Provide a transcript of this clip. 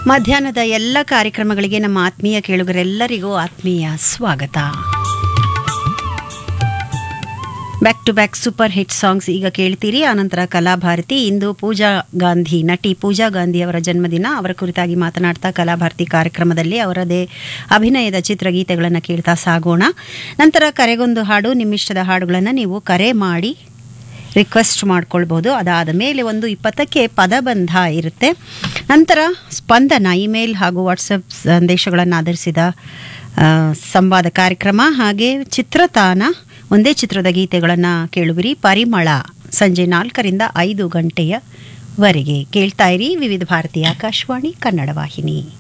ಮಧ್ಯಾಹ್ನದ ಎಲ್ಲ ಕಾರ್ಯಕ್ರಮಗಳಿಗೆ ನಮ್ಮ ಆತ್ಮೀಯ ಕೇಳುಗರೆಲ್ಲರಿಗೂ ಆತ್ಮೀಯ ಸ್ವಾಗತ back to back super hit songs ಈಗ ಕೇಳ್ತೀರಿ ಆನಂತರ ಕಲಾಭಾರತಿ ಇಂದು ಪೂಜಾ ಗಾಂಧಿ ನಟಿ ಪೂಜಾ ಗಾಂಧಿ ಅವರ ಜನ್ಮದಿನ ಅವರ ಕುರಿತಾಗಿ ಮಾತನಾಡ್ತಾ ಕಲಾಭಾರತಿ ಕಾರ್ಯಕ್ರಮದಲ್ಲಿ ಅವರದೇ ಅಭಿನಯದ ಚಿತ್ರಗೀತೆಗಳನ್ನು ಕೇಳ್ತಾ ಸಾಗೋಣ ನಂತರ ಕರೆಗೊಂದು ಹಾಡು ನಿಮ್ಮಿಷ್ಟದ ಹಾಡುಗಳನ್ನು ನೀವು ಕರೆ ಮಾಡಿ ರಿಕ್ವೆಸ್ಟ್ ಮಾಡ್ಕೊಳ್ಬೋದು ಅದಾದ ಮೇಲೆ ಒಂದು ಇಪ್ಪತ್ತಕ್ಕೆ ಪದಬಂಧ ಇರುತ್ತೆ ನಂತರ ಸ್ಪಂದನ ಇಮೇಲ್ ಹಾಗೂ ವಾಟ್ಸಪ್ ಸಂದೇಶಗಳನ್ನು ಆಧರಿಸಿದ ಆ, ಸಂವಾದ ಕಾರ್ಯಕ್ರಮ ಹಾಗೆ ಚಿತ್ರತಾನ ಒಂದೇ ಚಿತ್ರದ ಗೀತೆಗಳನ್ನು ಕೇಳುವಿರಿ ಪರಿಮಳ ಸಂಜೆ ನಾಲ್ಕರಿಂದ ಐದು ಗಂಟೆಯವರೆಗೆ ಕೇಳ್ತಾ ಇರಿ ವಿವಿಧ ಭಾರತಿ ಆಕಾಶವಾಣಿ ಕನ್ನಡ ವಾಹಿನಿ